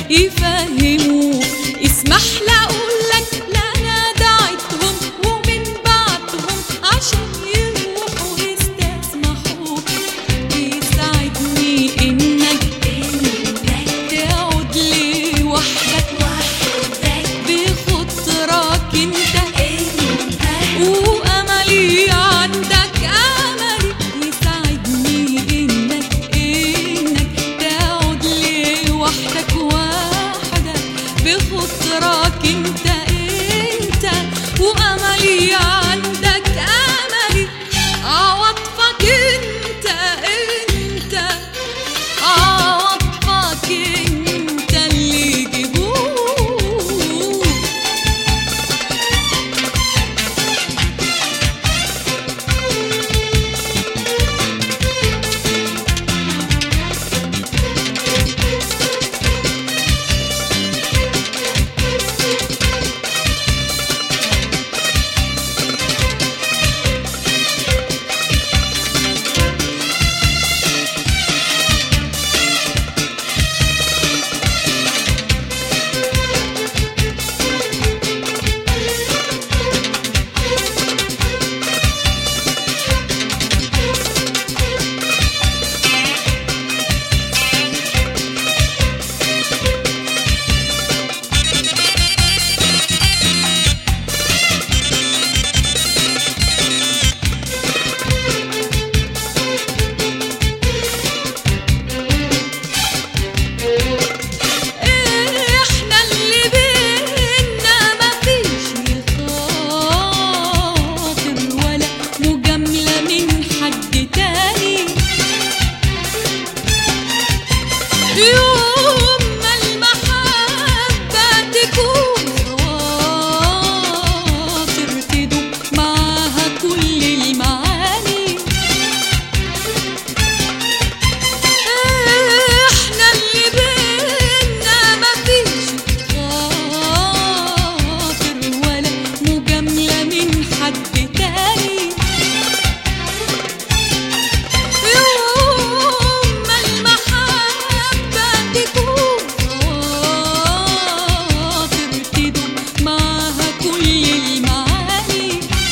يفهموك اسمح لي اقول لك لا انا دعيتهم ومن بعدهم عشان يروحوا يستسمحوك يساعدني انك تعود لي وحدك بخطرك انت واملي عندك املي يساعدني انك انك تعود لي وحدك وحدك بخطرك انت انت واملي عندك املي عواطفك انت انت عواطفك انت اللي يجيبوك احنا اللي بينا مفيش خاطر ولا مجاملة من حد تاني يوم ما المحبة تكون خواطر تدوب معاها كل المعاني احنا اللي بينا مفيش خاطر ولا مجاملة من حد تاني يوم ما المحبة تكون خاطر تدوب معاها كل المعاني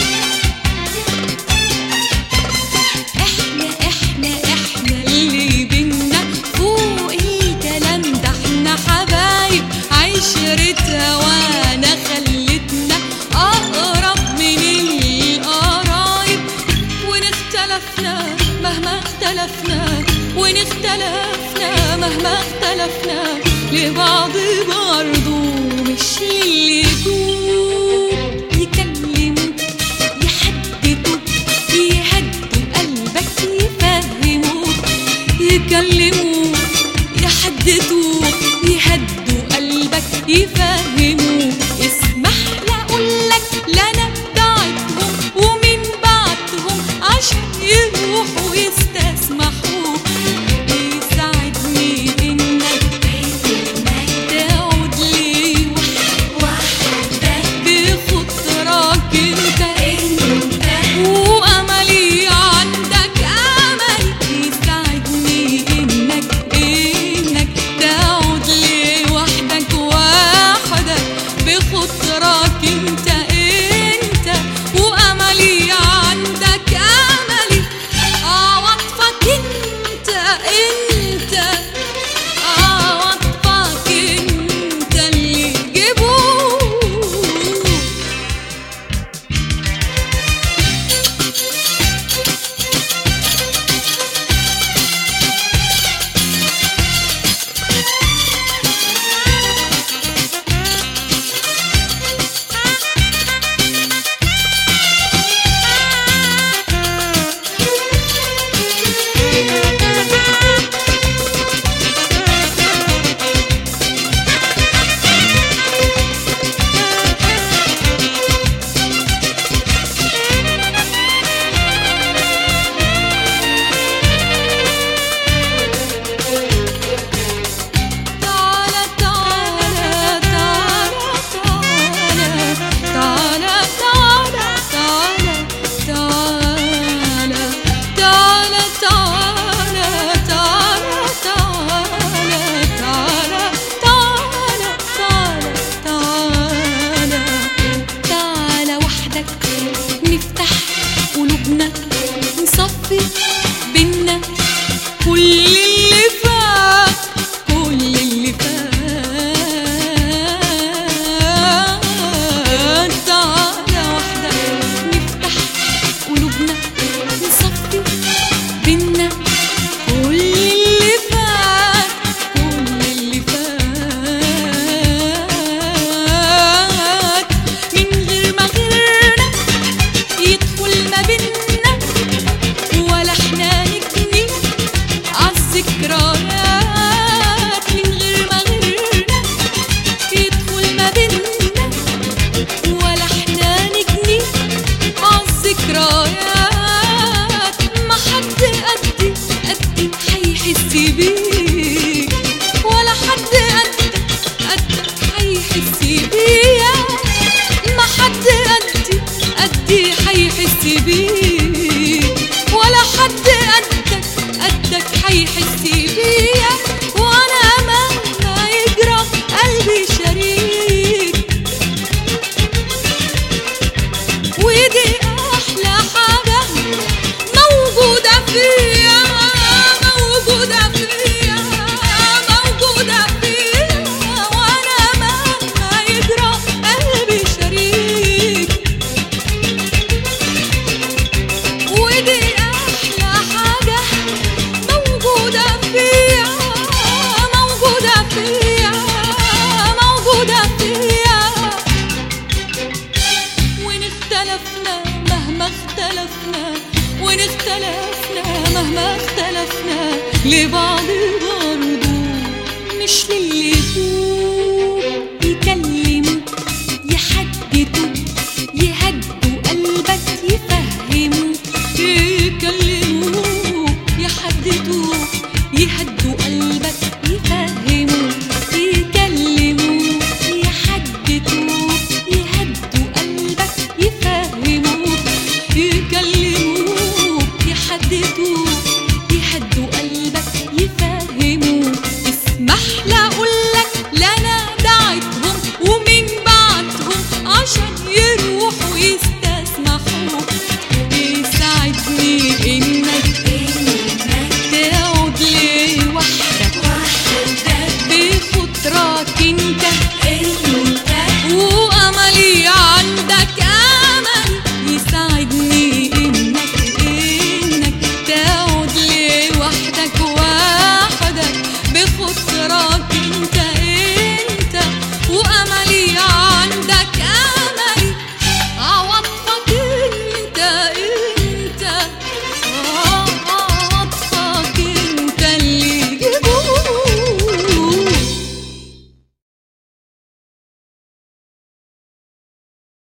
احنا احنا احنا اللي بينا فوق الكلام ده احنا حبايب عشرة وانا خلتنا اقرب من القرايب وان اختلفنا مهما اختلفنا وان اختلفنا مهما اختلفنا لبعض برضو مش اللي يدوب يكلموك يحددوك يهدوا قلبك يفهموك يكلموك يحددوك يهدوا قلبك يفهموك اسمح لي اقول لك لا انا دعيتهم ومن بعدهم عشان يروحوا يستسمحوك يساعدني انك تعود لي وحدك بخطرك انت واملي عندك امل يساعدني انك انك تعود لي وحدك وحدك بخطرك انت انت واملي عندك املي عوض بينا كل اللي فات كل اللي فات تعالى واحدة نفتح قلوبنا نصفي بينا كل اللي فات كل اللي فات من غير ما غيرنا يدخل ما بينا ولا احنا نجني عالذكريات من غير ما غيرنا يدخل ما بينا ولا احنا نجني عالذكريات ما حد قدي قدي حيحس بيك ولا حد قدك قدك حيحس بيا ما حد قدي قدي حيحس بيك ولا حد قدك قدك حيحس بيا وانا مهما يجرى قلبي شريك ودي احلى حاجه موجوده فيا موجوده فيا موجوده فيا وانا مهما يجرى قلبي شريك ودي احلى حاجه موجوده فيا موجوده فيا موجوده فيا وإن اختلفنا مهما اختلفنا وإن اختلفنا مهما اختلفنا لبعض برضو مش للي يدوب يكلموا يحددوا يهدوا قلبك يفهموا يكلموا يحددوا يهدوا قلبك يفهموا يكلموا يحددوا يهدوا قلبك يفهموا يكلموا يحددوا